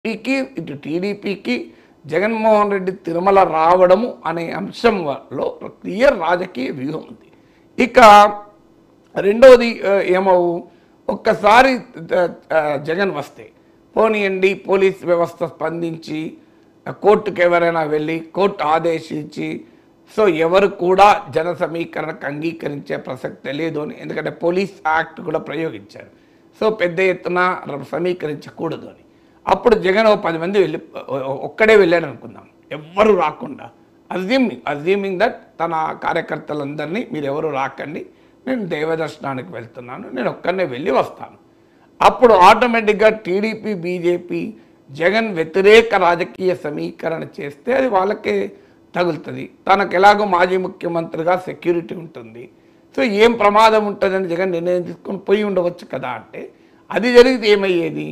టీడీపీకి ఇటు టీడీపీకి జగన్మోహన్ రెడ్డి తిరుమల రావడము అనే అంశంలో క్లియర్ రాజకీయ వ్యూహం ఉంది ఇక రెండవది ఆ, ఏమో ఒక్కసారి ఆ, ఆ, జగన్ వస్తే పోనీయండి పోలీస్ వ్యవస్థ స్పందించి ఆ, కోర్టుకు ఎవరైనా వెళ్ళి కోర్టు ఆదేశించి సో ఎవరు కూడా జన సమీకరణకు అంగీకరించే ప్రసక్తే లేదు అని ఎందుకంటే పోలీస్ యాక్ట్ కూడా ప్రయోగించారు సో పెద్ద ఎత్తున ర- సమీకరించకూడదు అని అప్పుడు జగన్ ఓ పది మంది వెళ్ళి ఒ- ఒక్కడే వెళ్ళాడు అనుకుందాం ఎవ్వరు రాకుండా అజ్యూమింగ్ అజ్యూమింగ్ దట్ తన కార్యకర్తలందరినీ మీరు ఎవరు రాకండి నేను దేవదర్శనానికి వెళ్తున్నాను నేను ఒక్కనే వెళ్ళి వస్తాను అప్పుడు ఆటోమేటిక్గా టీడీపీ బీజేపీ జగన్ వ్యతిరేక రాజకీయ సమీకరణ చేస్తే అది వాళ్ళకే తగులుతుంది తనకు ఎలాగో మాజీ ముఖ్యమంత్రిగా సెక్యూరిటీ ఉంటుంది సో ఏం ప్రమాదం ఉంటుందని జగన్ నిర్ణయం తీసుకొని పోయి ఉండవచ్చు కదా అంటే అది జరిగితే ఏమయ్యేది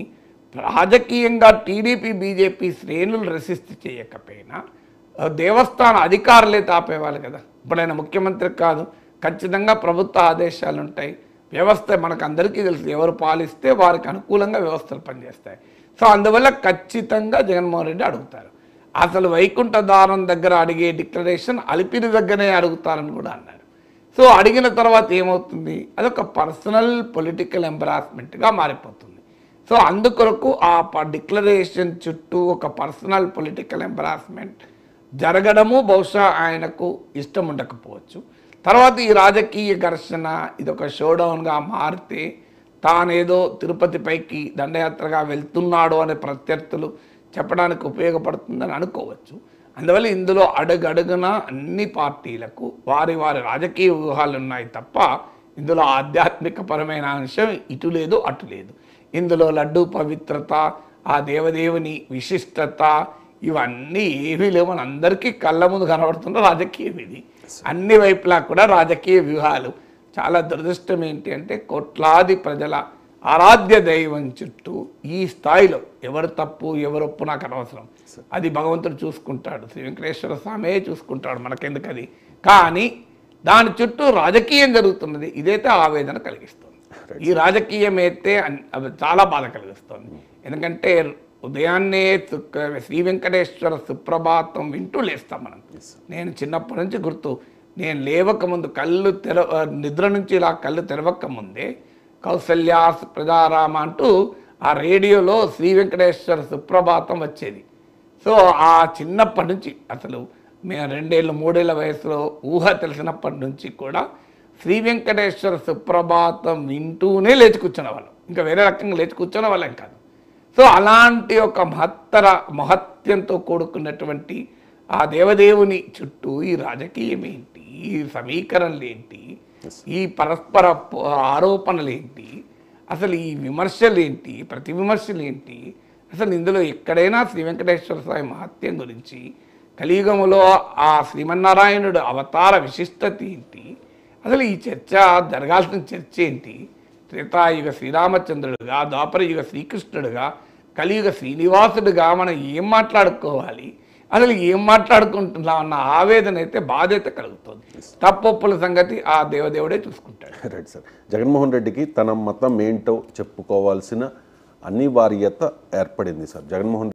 రాజకీయంగా టీడీపీ బీజేపీ శ్రేణులు రెసిస్ట్ చేయకపోయినా ఆ, దేవస్థాన అధికారులే తాపేవాళ్ళు కదా ఇప్పుడు ఆయన ముఖ్యమంత్రి కాదు ఖచ్చితంగా ప్రభుత్వ ఆదేశాలు ఉంటాయి వ్యవస్థ మనకు అందరికీ తెలుసు ఎవరు పాలిస్తే వారికి అనుకూలంగా వ్యవస్థలు పనిచేస్తాయి సో అందువల్ల ఖచ్చితంగా జగన్మోహన్ రెడ్డి అడుగుతారు అసలు వైకుంఠ దారం దగ్గర అడిగే డిక్లరేషన్ అలిపిరి దగ్గరే అడుగుతారని కూడా అన్నారు సో అడిగిన తర్వాత ఏమవుతుంది అదొక పర్సనల్ పొలిటికల్ ఎంబరాస్మెంట్గా మారిపోతుంది సో అందుకొరకు ఆ డిక్లరేషన్ చుట్టూ ఒక పర్సనల్ పొలిటికల్ ఎంబరాస్మెంట్ జరగడము బహుశా ఆయనకు ఇష్టం ఉండకపోవచ్చు తర్వాత ఈ రాజకీయ ఘర్షణ ఇదొక షోడౌన్గా మారితే తానేదో తిరుపతి పైకి దండయాత్రగా వెళ్తున్నాడు అనే ప్రత్యర్థులు చెప్పడానికి ఉపయోగపడుతుందని అనుకోవచ్చు అందువల్ల ఇందులో అడుగడుగున అన్ని పార్టీలకు వారి వారి రాజకీయ వ్యూహాలు ఉన్నాయి తప్ప ఇందులో ఆధ్యాత్మిక పరమైన అంశం ఇటు లేదు అటు లేదు ఇందులో లడ్డూ పవిత్రత ఆ దేవదేవుని విశిష్టత ఇవన్నీ ఏమీ లేవు మన అందరికీ కళ్ళ ముందు కనబడుతున్న రాజకీయం ఇది అన్ని వైపులా కూడా రాజకీయ వ్యూహాలు చాలా దురదృష్టం ఏంటి అంటే కోట్లాది ప్రజల ఆరాధ్య దైవం చుట్టూ ఈ స్థాయిలో ఎవరు తప్పు ఎవరు ఒప్పు నాకు అనవసరం అది భగవంతుడు చూసుకుంటాడు శ్రీ వెంకటేశ్వర స్వామే చూసుకుంటాడు మనకెందుకు అది కానీ దాని చుట్టూ రాజకీయం జరుగుతున్నది ఇదైతే ఆవేదన కలిగిస్తుంది ఈ రాజకీయం అయితే అన్- అవి చాలా బాధ కలిగిస్తుంది ఎందుకంటే ఉదయాన్నే సు- శ్రీ వెంకటేశ్వర సుప్రభాతం వింటూ లేస్తాం మనం నేను చిన్నప్పటి నుంచి గుర్తు నేను లేవక ముందు కళ్ళు తెర ఆ, నిద్ర నుంచి ఇలా కళ్ళు తెరవక ముందే కౌసల్యా ప్రజారామ అంటూ ఆ రేడియోలో శ్రీ వెంకటేశ్వర సుప్రభాతం వచ్చేది సో ఆ చిన్నప్పటి నుంచి అసలు మేము రెండేళ్ళు మూడేళ్ల వయసులో ఊహ తెలిసినప్పటి నుంచి కూడా శ్రీ వెంకటేశ్వర సుప్రభాతం వింటూనే లేచి కూర్చునే వాళ్ళం ఇంకా వేరే రకంగా లేచి కూర్చునే వాళ్ళం కాదు సో అలాంటి ఒక మహత్తర మహత్యంతో కూడుకున్నటువంటి ఆ దేవదేవుని చుట్టూ ఈ రాజకీయం ఏంటి ఈ సమీకరణలు ఏంటి ఈ పరస్పర ప- ఆరోపణలు ఏంటి అసలు ఈ విమర్శలు ఏంటి ప్రతి విమర్శలు ఏంటి అసలు ఇందులో ఎక్కడైనా శ్రీ వెంకటేశ్వర స్వామి మహత్యం గురించి కలియుగములో ఆ శ్రీమన్నారాయణుడు అవతార విశిష్టత ఏంటి అసలు ఈ చర్చ జరగాల్సిన చర్చ ఏంటి త్రేతాయుగ శ్రీరామచంద్రుడుగా ద్వాపరయుగ శ్రీకృష్ణుడుగా కలియుగ శ్రీనివాసుడుగా మనం ఏం మాట్లాడుకోవాలి అసలు ఏం మాట్లాడుకుంటున్నాం అన్న ఆవేదన అయితే బాధ అయితే కలుగుతుంది తప్పొప్పుల సంగతి ఆ దేవదేవుడే చూసుకుంటాడు రైట్ సార్ జగన్మోహన్ రెడ్డికి తన మతం ఏంటో చెప్పుకోవాల్సిన అనివార్యత ఏర్పడింది సార్ జగన్మోహన్